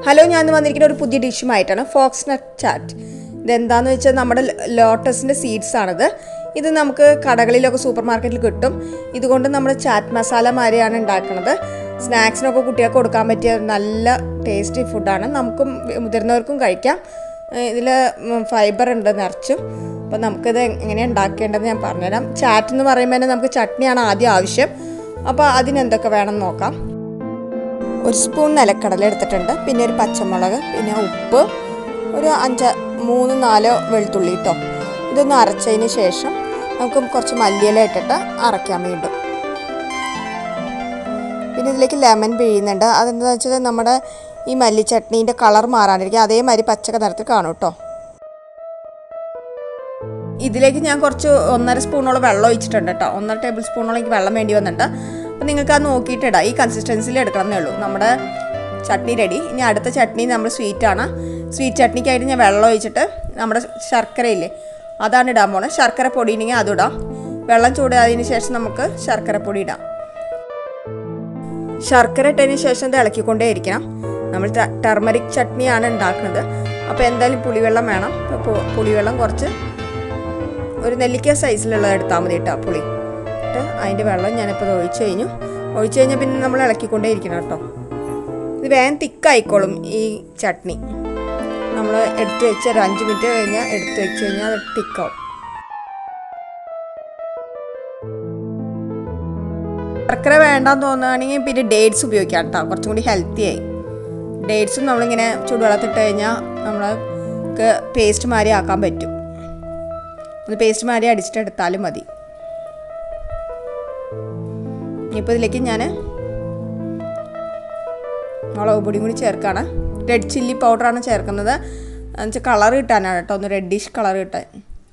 hello ഞാൻ ഇന്ന് വന്നിരിക്കുന്ന ഒരു പുതിയ ഡിഷുമായിട്ടാണ് ഫോക്സ് നട്ട് ചാറ്റ് ഇതെന്താന്ന് വെച്ചാൽ നമ്മുടെ ലോട്ടസിൻ്റെ സീഡ്സ് ആണിത് ഇത് നമുക്ക് കടകളിലൊക്കെ സൂപ്പർ മാർക്കറ്റിൽ കിട്ടും ഇതുകൊണ്ട് നമ്മൾ ചാറ്റ് മസാല മാതിരിയാണ് ഉണ്ടാക്കുന്നത് സ്നാക്സിനൊക്കെ കുട്ടികൾക്ക് കൊടുക്കാൻ പറ്റിയ നല്ല ടേസ്റ്റി ഫുഡാണ് നമുക്കും മുതിർന്നവർക്കും കഴിക്കാം ഇതിൽ ഫൈബർ ഉണ്ട് നിറച്ചും അപ്പോൾ നമുക്കിത് എങ്ങനെയാണ് ഉണ്ടാക്കേണ്ടത് ഞാൻ പറഞ്ഞുതരാം ചാറ്റ് എന്ന് പറയുമ്പോൾ തന്നെ നമുക്ക് ചട്നിയാണ് ആദ്യം ആവശ്യം അപ്പോൾ അതിനെന്തൊക്കെ വേണം നോക്കാം ഒരു സ്പൂൺ നിലക്കടല എടുത്തിട്ടുണ്ട് പിന്നെ ഒരു പച്ചമുളക് പിന്നെ ഉപ്പ് ഒരു അഞ്ച് മൂന്ന് നാലോ വെളുത്തുള്ളി കേട്ടോ ഇതൊന്ന് അരച്ചതിന് ശേഷം നമുക്ക് കുറച്ച് മല്ലിയില ഇട്ടിട്ട് അരയ്ക്കാൻ വീണ്ടും പിന്നെ ഇതിലേക്ക് ലെമൺ പിഴിയുന്നുണ്ട് അതെന്താണെന്ന് വെച്ചാൽ നമ്മുടെ ഈ മല്ലി ചട്നീൻ്റെ കളർ മാറാണ്ടിരിക്കും അതേമാതിരി പച്ചക്ക നിറത്തിൽ കാണും കേട്ടോ ഇതിലേക്ക് ഞാൻ കുറച്ച് ഒന്നര സ്പൂണോളം വെള്ളം ഒഴിച്ചിട്ടുണ്ട് കേട്ടോ ഒന്നര ടേബിൾ സ്പൂണോളം എനിക്ക് വെള്ളം വേണ്ടി വന്നിട്ടുണ്ട് അപ്പോൾ നിങ്ങൾക്ക് അത് നോക്കിയിട്ട് ഇടാം ഈ കൺസിസ്റ്റൻസിയിൽ എടുക്കണം എന്നേ ഉള്ളൂ നമ്മുടെ ചട്നി റെഡി ഇനി അടുത്ത ചട്നി നമ്മൾ സ്വീറ്റാണ് സ്വീറ്റ് ചട്നിക്കായിട്ട് ഞാൻ വെള്ളം ഒഴിച്ചിട്ട് നമ്മുടെ ശർക്കരയില്ലേ അതാണ് ഇടാൻ പോണത് ശർക്കര പൊടി ഉണ്ടെങ്കിൽ അതിടാം വെള്ളം ചൂടായതിന് ശേഷം നമുക്ക് ശർക്കര പൊടി ഇടാം ശർക്കര ഇട്ടതിന് ശേഷം ഇത് ഇളക്കിക്കൊണ്ടേ ഇരിക്കണം നമ്മൾ ടെർമറിക് ചട്നിയാണ് ഉണ്ടാക്കുന്നത് അപ്പോൾ എന്തായാലും പുളിവെള്ളം വേണം അപ്പോൾ പുളിവെള്ളം കുറച്ച് ഒരു നെല്ലിക്ക സൈസിലുള്ളത് എടുത്താൽ മതി കേട്ടോ പുളി എന്നിട്ട് അതിൻ്റെ വെള്ളം ഞാനിപ്പോൾ ഒഴിച്ച് കഴിഞ്ഞു ഒഴിച്ച് കഴിഞ്ഞാൽ പിന്നെ നമ്മൾ ഇളക്കിക്കൊണ്ടേ ഇരിക്കണം കേട്ടോ ഇത് വേഗം തിക്കായിക്കോളും ഈ ചട്നി നമ്മൾ എടുത്ത് വെച്ച് ഒരു അഞ്ച് മിനിറ്റ് കഴിഞ്ഞാൽ എടുത്ത് വെച്ച് കഴിഞ്ഞാൽ അത് തിക്കാവും ശർക്കര വേണ്ടാന്ന് തോന്നുകയാണെങ്കിൽ പിന്നെ ഡേറ്റ്സ് ഉപയോഗിക്കാം കേട്ടോ കുറച്ചും കൂടി ഹെൽത്തി ആയി ഡേറ്റ്സും നമ്മളിങ്ങനെ ചൂടുവെള്ളത്തിട്ട് കഴിഞ്ഞാൽ നമ്മൾക്ക് പേസ്റ്റ് മാതിരി ആക്കാൻ പറ്റും ഒന്ന് പേസ്റ്റ് മാതിരി അടിച്ചിട്ട് എടുത്താലും മതി ഇപ്പോൾ ഇതിലേക്ക് ഞാൻ മുളക് പൊടിയും കൂടി ചേർക്കാണ് റെഡ് ചില്ലി പൗഡറാണ് ചേർക്കുന്നത് എന്നുവെച്ചാൽ കളർ കിട്ടാനാണ് കേട്ടോ ഒന്ന് റെഡിഷ് കളർ കിട്ടാൻ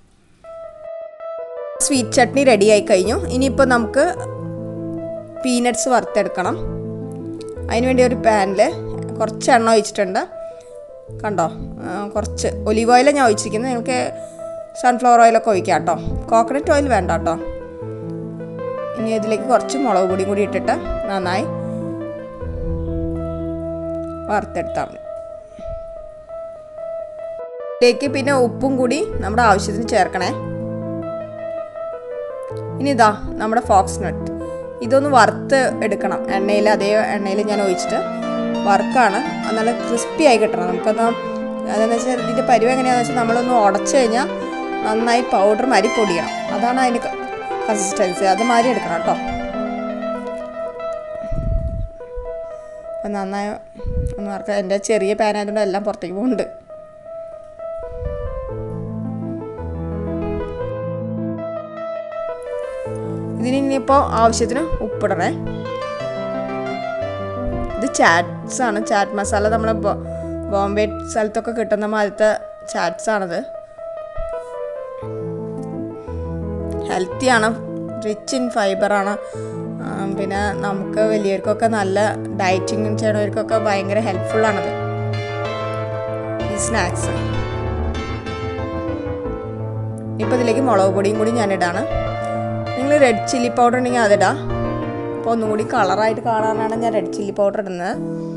സ്വീറ്റ് ചട്നി റെഡി ആയി കഴിഞ്ഞു ഇനിയിപ്പോൾ നമുക്ക് പീനട്സ് വറുത്തെടുക്കണം അതിന് വേണ്ടി ഒരു പാനിൽ കുറച്ച് എണ്ണ ഒഴിച്ചിട്ടുണ്ട് കണ്ടോ കുറച്ച് ഒലിവ് ഓയിലാണ് ഞാൻ ഒഴിച്ചിരിക്കുന്നത് നിങ്ങൾക്ക് സൺഫ്ലവർ ഓയിലൊക്കെ ഒഴിക്കാം കേട്ടോ കോക്കനട്ട് ഓയിൽ വേണ്ട കേട്ടോ ഇനി ഇതിലേക്ക് കുറച്ച് മുളക് പൊടിയും കൂടി ഇട്ടിട്ട് നന്നായി വറുത്തെടുത്താൽ മതി ഇതിലേക്ക് പിന്നെ ഉപ്പും കൂടി നമ്മുടെ ആവശ്യത്തിന് ചേർക്കണേ ഇനി ഇതാ നമ്മുടെ ഫോക്സ് നട്ട് ഇതൊന്ന് വറുത്ത് എടുക്കണം എണ്ണയിൽ അതേ എണ്ണയിൽ ഞാൻ ഒഴിച്ചിട്ട് വറുക്കാണ് നല്ല ക്രിസ്പി ആയി കിട്ടണം നമുക്കത് അതെന്ന് വെച്ചാൽ ഇതിൻ്റെ പരിവ് എങ്ങനെയാണെന്ന് വെച്ചാൽ നമ്മളൊന്ന് ഉടച്ചു കഴിഞ്ഞാൽ നന്നായി പൗഡർ മാതിരി പൊടിയണം അതാണ് അതിന് കൺസിസ്റ്റൻസി അത് മാതിരി എടുക്കണം കേട്ടോ അപ്പം നന്നായി ഒന്ന് വറുക്കുക എൻ്റെ ചെറിയ പാനായതുകൊണ്ട് എല്ലാം പുറത്തേക്ക് പോകുന്നുണ്ട് ഇതിന് ഇനിയിപ്പോൾ ആവശ്യത്തിന് ഉപ്പിടണേ ഇത് ചാറ്റ്സ് ആണ് ചാറ്റ് മസാല നമ്മളെ ബോംബെ സ്ഥലത്തൊക്കെ കിട്ടുന്ന മാതിരത്തെ ചാറ്റ്സ് ആണത് ഹെൽത്തിയാണ് റിച്ച് ഇൻ ഫൈബറാണ് പിന്നെ നമുക്ക് വലിയവർക്കൊക്കെ നല്ല ഡയറ്റിങ് ചെയ്യണവർക്കൊക്കെ ഭയങ്കര ഹെൽപ്ഫുള്ളാണത് ഈ സ്നാക്സ് ഇപ്പോൾ ഇതിലേക്ക് മുളക് പൊടിയും കൂടി ഞാനിടാണ് നിങ്ങൾ റെഡ് ചില്ലി പൗഡർ ഉണ്ടെങ്കിൽ അതിടാം അപ്പോൾ ഒന്നും കൂടി കളറായിട്ട് കാണാനാണ് ഞാൻ റെഡ് ചില്ലി പൗഡർ ഇടുന്നത്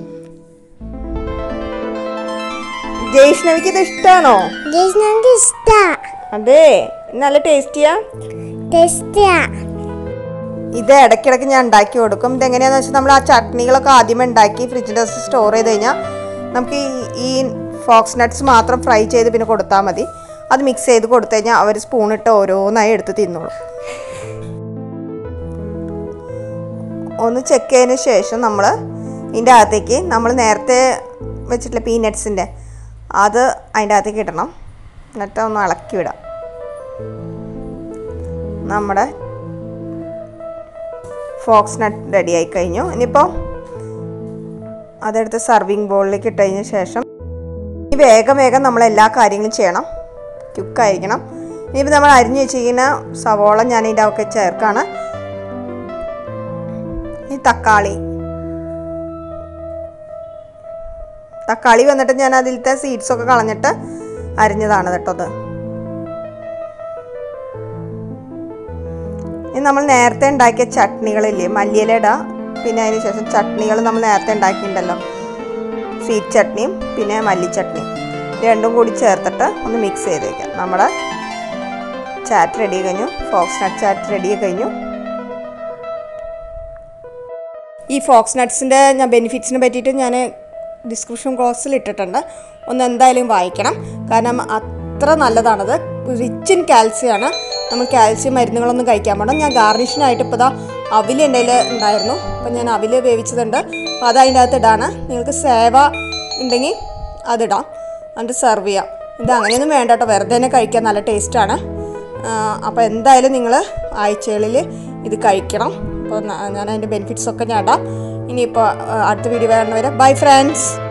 ജയ്ഷ്ണവിക്ക് ഇത് ഇഷ്ടമാണോ ജയ്സ്നക്ക് ഇഷ്ടാ അതെ നല്ല ടേസ്റ്റിയാ ടേസ്റ്റിയാ ഇത് ഇടയ്ക്കിടയ്ക്ക് ഞാൻ ഉണ്ടാക്കി കൊടുക്കും ഇതെങ്ങനെയാണെന്ന് വെച്ചാൽ നമ്മൾ ആ ചട്നികളൊക്കെ ആദ്യമേ ഉണ്ടാക്കി ഫ്രിഡ്ജിൻ്റെ അകത്ത് സ്റ്റോർ ചെയ്ത് കഴിഞ്ഞാൽ നമുക്ക് ഈ ഈ ഫോക്സ് നട്ട്സ് മാത്രം ഫ്രൈ ചെയ്ത് പിന്നെ കൊടുത്താൽ മതി അത് മിക്സ് ചെയ്ത് കൊടുത്തു കഴിഞ്ഞാൽ അവർ സ്പൂണിട്ട് ഓരോന്നായി എടുത്ത് തിന്നോളും ഒന്ന് ചെക്ക് ചെയ്തതിന് ശേഷം നമ്മൾ ഇതിൻ്റെ അകത്തേക്ക് നമ്മൾ നേരത്തെ വെച്ചിട്ടുള്ള പീനട്സിൻ്റെ അത് അതിൻ്റെ അകത്തേക്ക് ഇടണം എന്നിട്ട് ഒന്ന് ഇളക്കി വിടാം നമ്മുടെ ഫോക്സ് നട്ട് റെഡിയായി കഴിഞ്ഞു ഇനിയിപ്പോൾ അതെടുത്ത് സർവിങ് ബോളിലേക്ക് ഇട്ടതിന് ശേഷം ഇനി വേഗം വേഗം നമ്മൾ എല്ലാ കാര്യങ്ങളും ചെയ്യണം ക്യുക്കായിരിക്കണം ഇനിയിപ്പോൾ നമ്മൾ അരിഞ്ഞു വെച്ചിരിക്കുന്ന സവോള ഞാൻ ഇതിൻ്റെ ഒക്കെ ചേർക്കാണ് ഈ തക്കാളി തക്കാളി വന്നിട്ട് ഞാൻ അതിലത്തെ സീഡ്സ് ഒക്കെ കളഞ്ഞിട്ട് അരിഞ്ഞതാണ് കേട്ടോ അത് ഇനി നമ്മൾ നേരത്തെ ഉണ്ടാക്കിയ ചട്നികളില്ലേ മല്ലിയില ഇടുക പിന്നെ അതിന് ശേഷം ചട്നികൾ നമ്മൾ നേരത്തെ ഉണ്ടാക്കിയിട്ടുണ്ടല്ലോ സ്വീറ്റ് ചട്നിയും പിന്നെ മല്ലിച്ചട്നിയും ഇത് രണ്ടും കൂടി ചേർത്തിട്ട് ഒന്ന് മിക്സ് ചെയ്ത് വയ്ക്കാം നമ്മുടെ ചാറ്റ് റെഡി കഴിഞ്ഞു ഫോക്സ് നട്ട് ചാറ്റ് റെഡി കഴിഞ്ഞു ഈ ഫോക്സ് നട്ട്സിൻ്റെ ഞാൻ ബെനിഫിറ്റ്സിനെ പറ്റിയിട്ട് ഞാൻ ഡിസ്ക്രിപ്ഷൻ ബോക്സിൽ ഇട്ടിട്ടുണ്ട് ഒന്ന് എന്തായാലും വായിക്കണം കാരണം അത്ര നല്ലതാണത് റിച്ച് ഇൻ കാൽസ്യമാണ് നമ്മൾ കാൽസ്യം മരുന്നുകളൊന്നും കഴിക്കാൻ പാടില്ല ഞാൻ ഗാർണിഷിനായിട്ട് ഇപ്പോൾ ഇതാ അവിൽ എൻ്റെ കയ്യിൽ ഉണ്ടായിരുന്നു അപ്പോൾ ഞാൻ അവിൽ വേവിച്ചതുണ്ട് അപ്പോൾ അത് അതിൻ്റെ അകത്ത് ഇടാണ് നിങ്ങൾക്ക് സേവ ഉണ്ടെങ്കിൽ അതിടാം എന്നിട്ട് സെർവ് ചെയ്യാം ഇത് അങ്ങനെയൊന്നും വേണ്ട കേട്ടോ വെറുതെ തന്നെ കഴിക്കാൻ നല്ല ടേസ്റ്റാണ് അപ്പോൾ എന്തായാലും നിങ്ങൾ ആഴ്ചകളിൽ ഇത് കഴിക്കണം അപ്പോൾ ഞാൻ അതിൻ്റെ ബെനിഫിറ്റ്സ് ഒക്കെ ഞാൻ ഇടാം ഇനിയിപ്പോൾ അടുത്ത വീഡിയോ വരണവരെ ബൈ ഫ്രണ്ട്സ്